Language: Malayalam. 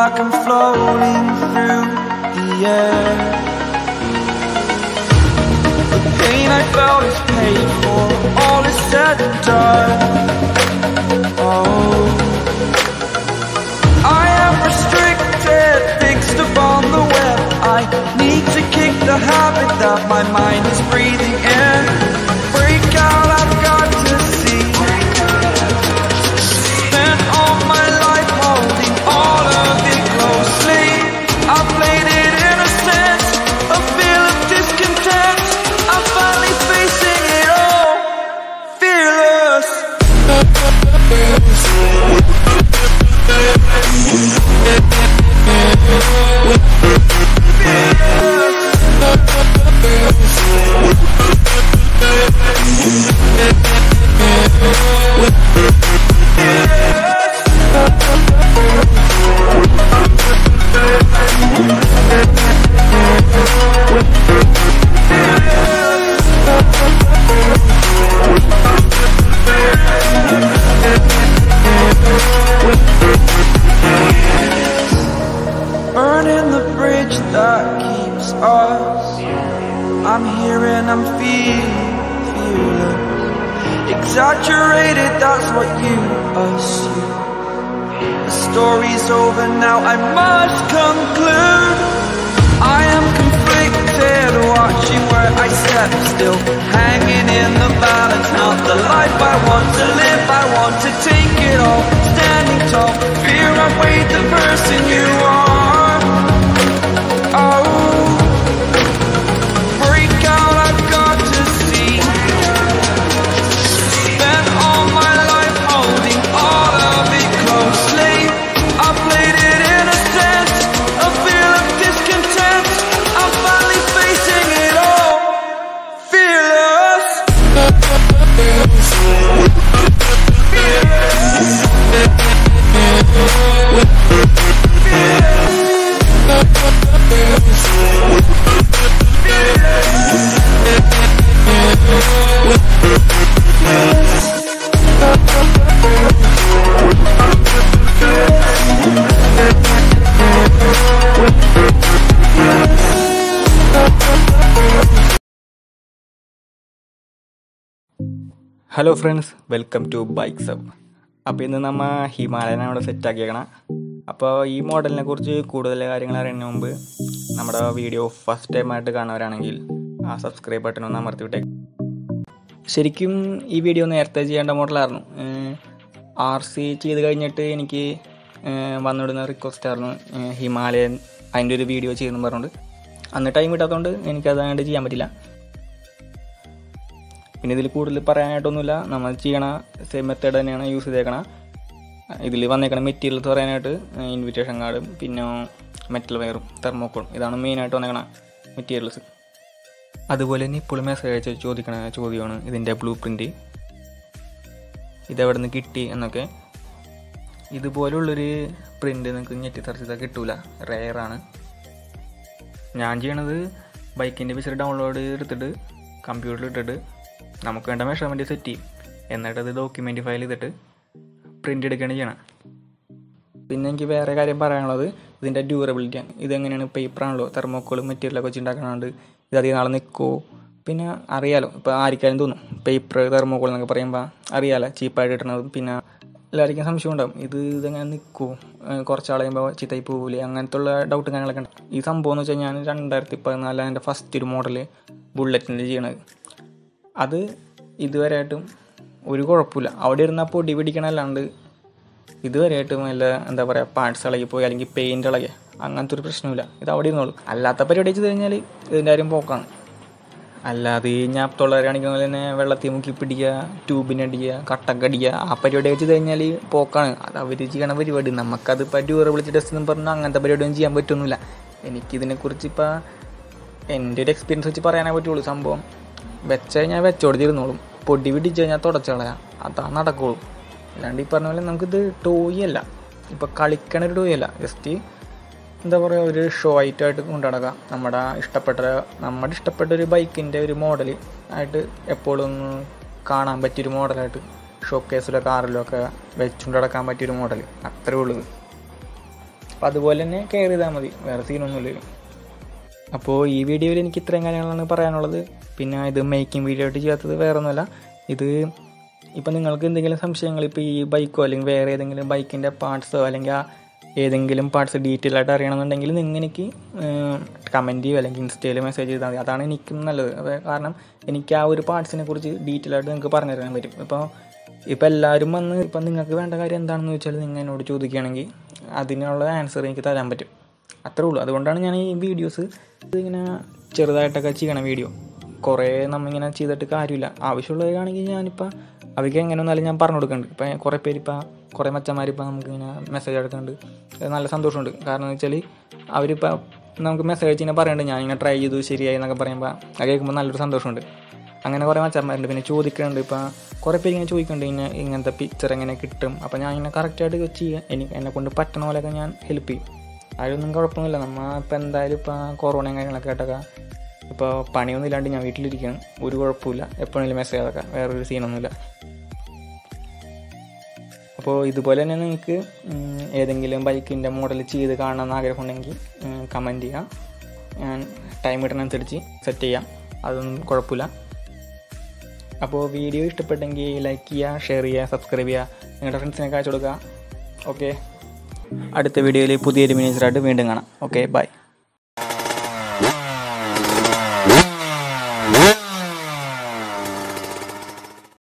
like I'm floating through the air. The pain I felt is paid for, all is said and done. Oh, I am restricted, fixed upon the web. I need to kick the habit that my mind is breathing in. Break out, I've got to see. Spent all my life holding all of it closely. I played it in a sense, a feel of discontent. I'm finally facing it all, fearless. Burning the bridge that keeps us. I'm here and I'm feeling, feeling exaggerated. That's what you assume. The story's over now. I must conclude. I am conflicted, watching where I step still, hanging in the balance. Not the life I want to live. I want to take it all, standing tall. Fear I've weighed the person you are. Oh, break out, I've got to see. Spent all my life holding all of it closely. I played it in a sense, a feel of discontent. I'm finally facing it all, fearless. Hello friends welcome to bikes up അപ്പോൾ ഇന്ന് നമ്മൾ ഹിമാലയനാണ് ഇവിടെ സെറ്റ് ആക്കിയേക്കണം അപ്പോൾ ഈ മോഡലിനെ കുറിച്ച് കൂടുതൽ കാര്യങ്ങൾ അറിയുന്നതിന് മുമ്പ് നമ്മുടെ വീഡിയോ ഫസ്റ്റ് ടൈം ആയിട്ട് കാണുന്നവരാണെങ്കിൽ ആ സബ്സ്ക്രൈബ് ബട്ടൺ ഒന്ന് അമർത്തി വിട്ടേ ശരിക്കും ഈ വീഡിയോ നേരത്തെ ചെയ്യേണ്ട മോഡലായിരുന്നു ആർ സി ചെയ്ത് കഴിഞ്ഞിട്ട് എനിക്ക് ഏഹ് വന്നിടുന്ന റിക്വസ്റ്റ് ആയിരുന്നു ഏഹ് ഹിമാലയൻ അതിൻ്റെ ഒരു വീഡിയോ ചെയ്യുന്നു പറഞ്ഞുകൊണ്ട് അന്ന് ടൈം കിട്ടാത്തതുകൊണ്ട് എനിക്കത് അങ്ങോട്ട് ചെയ്യാൻ പറ്റില്ല പിന്നെ ഇതിൽ കൂടുതൽ പറയാനായിട്ടൊന്നുമില്ല നമ്മൾ ചെയ്യണ സെയിം മെത്തേഡ് തന്നെയാണ് യൂസ് ചെയ്തേക്കണ ഇതിൽ വന്നേക്കണ മെറ്റീരിയൽസ് പറയാനായിട്ട് ഇൻവിറ്റേഷൻ കാർഡും പിന്നെ മെറ്റൽ വയറും തെർമോക്കോളും ഇതാണ് മെയിനായിട്ട് വന്നേക്കണ മെറ്റീരിയൽസ് അതുപോലെ തന്നെ ഇപ്പോഴും മെസ്സേജ് അയച്ച് ചോദിക്കണ ചോദ്യമാണ് ഇതിൻ്റെ ബ്ലൂ പ്രിൻ്റ് ഇതെവിടെ നിന്ന് കിട്ടി എന്നൊക്കെ ഇതുപോലുള്ളൊരു പ്രിൻ്റ് നിങ്ങൾക്ക് ഞെട്ടിത്തറച്ചിട്ട് കിട്ടൂല റെയറാണ് ഞാൻ ചെയ്യണത് ബൈക്കിൻ്റെ പിക്ചർ ഡൗൺലോഡ് എടുത്തിട്ട് കമ്പ്യൂട്ടറിൽ ഇട്ടിട്ട് നമുക്ക് വേണ്ട മെഷർമെൻറ്റ് സെറ്റ് ചെയ്യും എന്നിട്ട് അത് ഡോക്യുമെൻ്റ് ഫയൽ ചെയ്തിട്ട് പ്രിൻ്റ് എടുക്കുകയാണ് ചെയ്യണം പിന്നെ എനിക്ക് വേറെ കാര്യം പറയാനുള്ളത് ഇതിൻ്റെ ഡ്യൂറബിലിറ്റി ആണ് ഇതെങ്ങനെയാണ് പേപ്പറാണല്ലോ തെർമോക്കോളും മെറ്റീരിയലൊക്കെ വെച്ച് ഉണ്ടാക്കണതുകൊണ്ട് ഇത് അധികം നാളെ നിൽക്കുമോ പിന്നെ അറിയാലോ ഇപ്പോൾ ആർക്കാരും തോന്നും പേപ്പർ തെർമോക്കോൾ എന്നൊക്കെ പറയുമ്പോൾ അറിയാലോ ചീപ്പായിട്ട് കിട്ടണതും പിന്നെ എല്ലാവർക്കും സംശയം ഉണ്ടാവും ഇത് ഇതെങ്ങനെ നിൽക്കുമോ കുറച്ച് കളയുമ്പോൾ ചീത്തായി പോകില്ലേ അങ്ങനത്തെ ഉള്ള ഡൗട്ടും കാര്യങ്ങളൊക്കെ ഉണ്ട് ഈ സംഭവം എന്ന് വെച്ചാൽ ഞാൻ രണ്ടായിരത്തി പതിനാലിൽ എൻ്റെ ഫസ്റ്റ് ഒരു മോഡൽ ബുള്ളറ്റിൻ്റെ ചെയ്യണത് അത് ഇതുവരെയായിട്ടും ഒരു കുഴപ്പമില്ല അവിടെ ഇരുന്ന പൊടി പിടിക്കണല്ലാണ്ട് ഇതുവരെയായിട്ടും വല്ല എന്താ പറയുക പാർട്സ് ഇളകി പോയി അല്ലെങ്കിൽ പെയിൻറ് ഇളകി അങ്ങനത്തെ ഒരു പ്രശ്നമില്ല ഇത് അവിടെ ഇരുന്നോളൂ അല്ലാത്ത പരിപാടി ചെയ്ത് കഴിഞ്ഞാൽ ഇതിൻ്റെ കാര്യം പോക്കാണ് അല്ലാതെ ഈ ഞാപ്പത്തുള്ളവർ കാണിക്കുന്ന പോലെ തന്നെ വെള്ളത്തിൽ മുക്കി പിടിക്കുക ട്യൂബിനടിക്കുക കട്ടക്ക് അടിക്കുക ആ പരിപാടിയൊക്കെ ചെയ്ത് കഴിഞ്ഞാൽ പോക്കാണ് അത് അവർ ചെയ്യണ പരിപാടി നമുക്കത് ഇപ്പോൾ ഡ്യൂറബിളിറ്റി ടെസ്റ്റ് എന്ന് പറഞ്ഞാൽ അങ്ങനത്തെ പരിപാടിയൊന്നും ചെയ്യാൻ പറ്റൊന്നുമില്ല എനിക്കിതിനെക്കുറിച്ച് ഇപ്പോൾ എൻ്റെ ഒരു എക്സ്പീരിയൻസ് വെച്ച് പറയാനേ പറ്റുള്ളൂ സംഭവം വെച്ച് കഴിഞ്ഞാൽ വെച്ചോടിച്ചിരുന്നോളും പൊടി പിടിച്ച് കഴിഞ്ഞാൽ തുടച്ച് കളയാം അതാ നടക്കുള്ളൂ അല്ലാണ്ട് ഈ പറഞ്ഞ പോലെ നമുക്കിത് ടോയ് അല്ല ഇപ്പോൾ കളിക്കണ ഒരു ടോയ് അല്ല ജസ്റ്റ് എന്താ പറയുക ഒരു ഷോ ആയിട്ടായിട്ട് കൊണ്ടു നടക്കാം നമ്മുടെ ഇഷ്ടപ്പെട്ട നമ്മുടെ ഇഷ്ടപ്പെട്ട ഒരു ബൈക്കിൻ്റെ ഒരു മോഡൽ ആയിട്ട് എപ്പോഴും ഒന്ന് കാണാൻ പറ്റിയൊരു മോഡലായിട്ട് ഷോ കേസിലോ കാറിലോ ഒക്കെ വെച്ചുകൊണ്ട് നടക്കാൻ പറ്റിയൊരു മോഡൽ അത്രേ ഉള്ളൂ ഇത്. അപ്പോൾ അതുപോലെ തന്നെ കെയർ ചെയ്താൽ മതി വേറെ സീനൊന്നുമില്ല അപ്പോൾ ഈ വീഡിയോയിൽ എനിക്ക് ഇത്രയും കാര്യങ്ങളാണ് പറയാനുള്ളത് പിന്നെ ഇത് മേക്കിംഗ് വീഡിയോ ആയിട്ട് ചെയ്യാത്തത് വേറെ ഒന്നുമല്ല ഇത് ഇപ്പം നിങ്ങൾക്ക് എന്തെങ്കിലും സംശയങ്ങൾ ഇപ്പോൾ ഈ ബൈക്കോ അല്ലെങ്കിൽ വേറെ ഏതെങ്കിലും ബൈക്കിൻ്റെ പാർട്സോ അല്ലെങ്കിൽ ആ ഏതെങ്കിലും പാർട്സ് ഡീറ്റെയിൽ ആയിട്ട് അറിയണമെന്നുണ്ടെങ്കിൽ നിങ്ങൾ എനിക്ക് കമൻറ്റ് ചെയ്യുക അല്ലെങ്കിൽ ഇൻസ്റ്റയിൽ മെസ്സേജ് ചെയ്താൽ മതി അതാണ് എനിക്കും നല്ലത് അത് കാരണം എനിക്ക് ആ ഒരു പാർട്സിനെ കുറിച്ച് ഡീറ്റെയിൽ ആയിട്ട് നിങ്ങൾക്ക് പറഞ്ഞു തരാൻ പറ്റും ഇപ്പോൾ ഇപ്പോൾ എല്ലാവരും വന്ന് ഇപ്പം നിങ്ങൾക്ക് വേണ്ട കാര്യം എന്താണെന്ന് വെച്ചാൽ നിങ്ങൾ എന്നോട് ചോദിക്കുകയാണെങ്കിൽ അതിനുള്ള ആൻസർ എനിക്ക് തരാൻ പറ്റും അത്രേ ഉള്ളൂ അതുകൊണ്ടാണ് ഞാൻ ഈ വീഡിയോസ് ഇതിങ്ങനെ ചെറുതായിട്ടൊക്കെ ചെയ്യണം വീഡിയോ കുറേ നമ്മിങ്ങനെ ചെയ്തിട്ട് കാര്യമില്ല ആവശ്യമുള്ളവരാണെങ്കിൽ ഞാനിപ്പോൾ അവർക്ക് എങ്ങനെ ഒന്നാലും ഞാൻ പറഞ്ഞു കൊടുക്കുന്നുണ്ട് ഇപ്പം കുറേ പേര് ഇപ്പം കുറേ മച്ചന്മാർ ഇപ്പം നമുക്കിങ്ങനെ മെസ്സേജ് എടുക്കുന്നുണ്ട് അത് നല്ല സന്തോഷമുണ്ട് കാരണം എന്ന് വെച്ചാൽ അവരിപ്പോൾ നമുക്ക് മെസ്സേജ് അയച്ച് ഇങ്ങനെ പറയുന്നുണ്ട് ഞാനിങ്ങനെ ട്രൈ ചെയ്തു ശരിയായി എന്നൊക്കെ പറയുമ്പോൾ അത് കേൾക്കുമ്പോൾ നല്ലൊരു സന്തോഷമുണ്ട് അങ്ങനെ കുറേ മച്ചന്മാരുണ്ട് പിന്നെ ചോദിക്കുന്നുണ്ട് ഇപ്പം കുറേ പേര് ഇങ്ങനെ ചോദിക്കുന്നുണ്ട് ഇങ്ങനെ ഇങ്ങനത്തെ പിക്ചർ എങ്ങനെ കിട്ടും അപ്പം ഞാൻ ഇങ്ങനെ കറക്റ്റായിട്ട് ചെയ്യാം എനിക്ക് എന്നെ കൊണ്ട് പറ്റണ പോലെയൊക്കെ ഞാൻ ഹെൽപ്പ് ചെയ്യും അതിലൊന്നും കുഴപ്പമൊന്നുമില്ല നമ്മൾ ഇപ്പം എന്തായാലും ഇപ്പം കൊറോണയും കാര്യങ്ങളൊക്കെ ആയിട്ടൊക്കെ ഇപ്പോൾ പണിയൊന്നും ഇല്ലാണ്ട് ഞാൻ വീട്ടിലിരിക്കുകയാണ് ഒരു കുഴപ്പമില്ല എപ്പോഴെങ്കിലും മെസ്സേജ് അതൊക്കെ വേറൊരു സീനൊന്നുമില്ല അപ്പോൾ ഇതുപോലെ തന്നെ നിങ്ങൾക്ക് ഉം, ഏതെങ്കിലും ബൈക്കിൻ്റെ മോഡൽ ചെയ്ത് കാണണമെന്ന് ആഗ്രഹമുണ്ടെങ്കിൽ കമൻറ്റ് ചെയ്യാം ഞാൻ ടൈം കിട്ടുന്നതനുസരിച്ച് സെറ്റ് ചെയ്യാം അതൊന്നും കുഴപ്പമില്ല അപ്പോൾ വീഡിയോ ഇഷ്ടപ്പെട്ടെങ്കിൽ ലൈക്ക് ചെയ്യുക ഷെയർ ചെയ്യുക സബ്സ്ക്രൈബ് ചെയ്യുക നിങ്ങളുടെ ഫ്രണ്ട്സിനൊക്കെ അയച്ചു കൊടുക്കുക ഓക്കെ അടുത്ത വീഡിയോയിൽ പുതിയൊരു മിനിച്ചറായിട്ട് വീണ്ടും കാണാം ഓക്കെ ബൈ